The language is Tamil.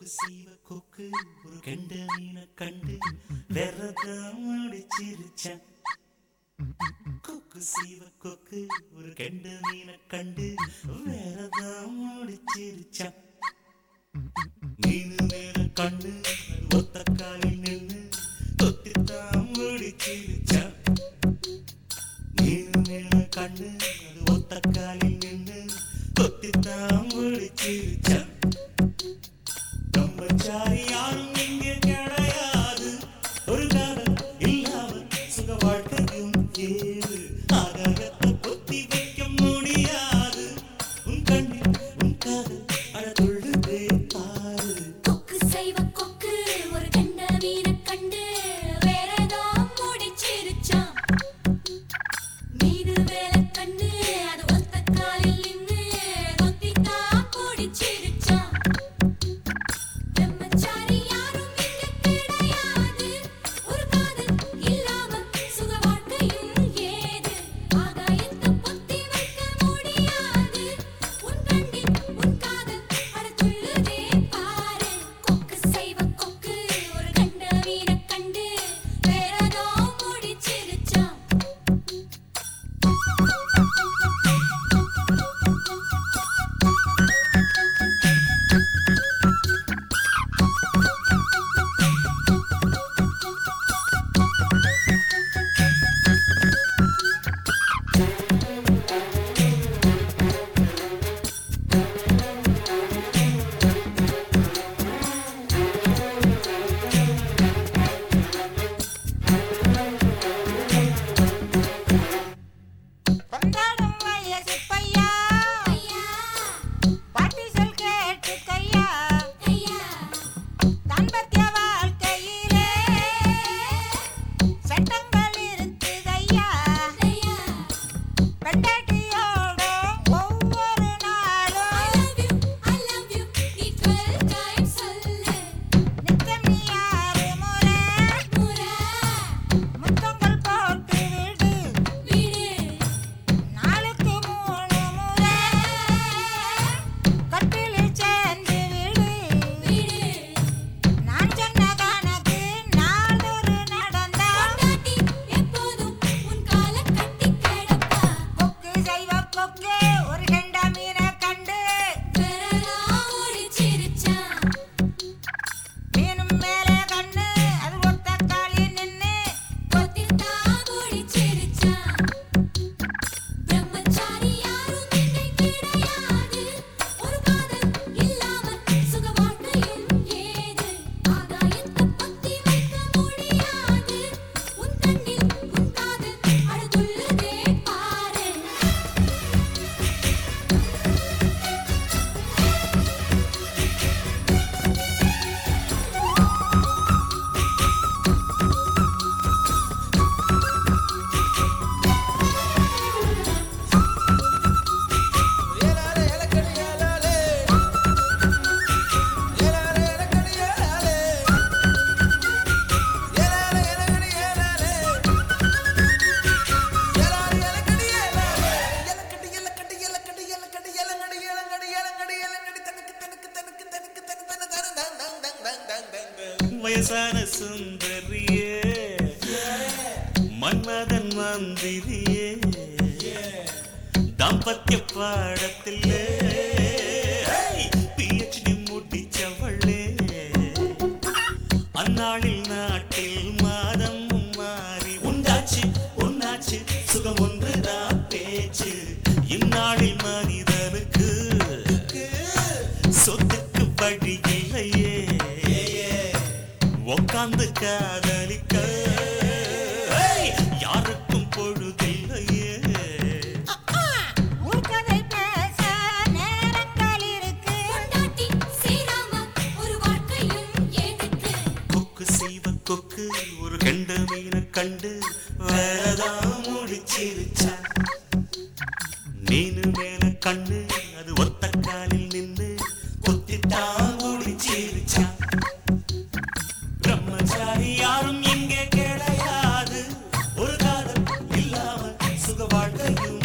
கொக்கு சீவ கொக்கு ஒரு கெண்ட மீனை கண்டு வெறதான் முடிச்சிருச்சான் கொக்கு சீவ கொக்கு ஒரு கெண்ட மீனை கண்டு வேறதான் முடிச்சிருச்சான் மீனு மேல கண்ணு அது ஒத்த காலில் நின்று தொத்தித்தான் முடிச்சிருச்சான் மீனு மேல கண்ணு அது ஒத்த காலில் நின்று தொத்தித்தான் முடிச்சிருச்சான் பிரம்மச்சாரி யாரும் இங்கே கிடையாது ஒரு காலம் இல்லாமல் சுக வாழ்க்கையும் ஏது ஆகாயத்தை பொத்தி வைக்க முடியாது உன் கண்ணில் உன் காதல் அழகுள்ளதே பாரு கொக்கு செய்வ கொக்கு ஒரு கண்ட மீனை கண்டு வேறதோ முடிச்சிருச்சான் மீது வேலை கண்ணு அது ஒத்த காலில் நின்னு கொத்தித்தான் பிடிச்சிருச்சான் பிரம்மச்சாரி யாரும் இங்க கிடையாது ஒரு காதல் இல்லாம சுக வாழ்க்கையும் ஏது ஆகாயத்தை பொத்தி வைக்க முடியாது உன் கண்ணில் உன் காதல் அடத்துள்ளுதே பாரு கொக்கு செய்வ கொக்கு ஒரு கண்ட மீனை கண்டு வேறதோ முடிச்சிருச்சான் கொண்டாடும் வயசு பையா ஐயா பாட்டி சொல் கேட்டு கையா ஐயா தாம்பத்திய வாழ்க்கையிலே சட்டங்கள் இருக்குதையா ஐயா பெண்டாட்டியோட ஒவ்வொரு I நாளும் love you I love you நீ 12 times சொல்லு நித்தம் நீ ஆறு முறை முறை முத்தங்கள் போட்டு விடு விடு நாளுக்கு மூணு முறை கட்டிலில் சேர்ந்து விடு விடு நான் சொன்ன கணக்கு நாளொரு நடந்தா பொண்டாட்டி எப்போதும் உன் காலை கட்டி கிடப்பா கொக்கு செய்வ கொக்கு ஒரு கெண்ட மீனை கண்டு விரலாம் ஒடிச்சிருச்சான் மீனும் மேலே கண்ணு அது ஒத்த காலி நின்னு கொத்தித்தான் ஒடிச்சிருச்சான் பிரம்மச்சாரி யாரும் இங்கே கிடையாது ஒரு காதல் இல்லாம சுக வாழ்க்கையும் ஏது ஆகாயத்தை பத்தி வைக்க முடியாது உன் கண்ணில் உன் காதல் அழகுள்ளதே பாரு வயசான சுந்தரியே மன்மதன் மந்திரியே தாம்பத்திய பாடத்திலே பிஹெச்டி முடிச்சவளே அந்நாளில் நாட்டில் மாதம் மாறி உண்டாச்சு உன்னாச்சு சுகம் ஒன்றுதான் பேச்சு இந்நாளில் மனிதனுக்கு சொத்துக்கு வழி இல்லையே உக்காந்து காதலிக்க ஏய், யாருக்கும் பொழுதில்லையே ஊர்க்கதை பேச நேரங்கள் இருக்கு பொண்டாட்டி சேராம ஒரு வாழ்க்கையும் எதுக்கு கொக்கு செய்வ கொக்கு ஒரு கெண்ட மீனை கண்டு வேறதான் முடிச்சிருச்சா மீனு மேல கண்ணு அது ஒத்த காலில் நின்று கொத்தித்தான் முடிச்சிருச்சா பிரம்மச்சாரி யாரும் இங்கே கிடையாது ஒரு காதல் இல்லாமல் சுக வாழ்க்கையும்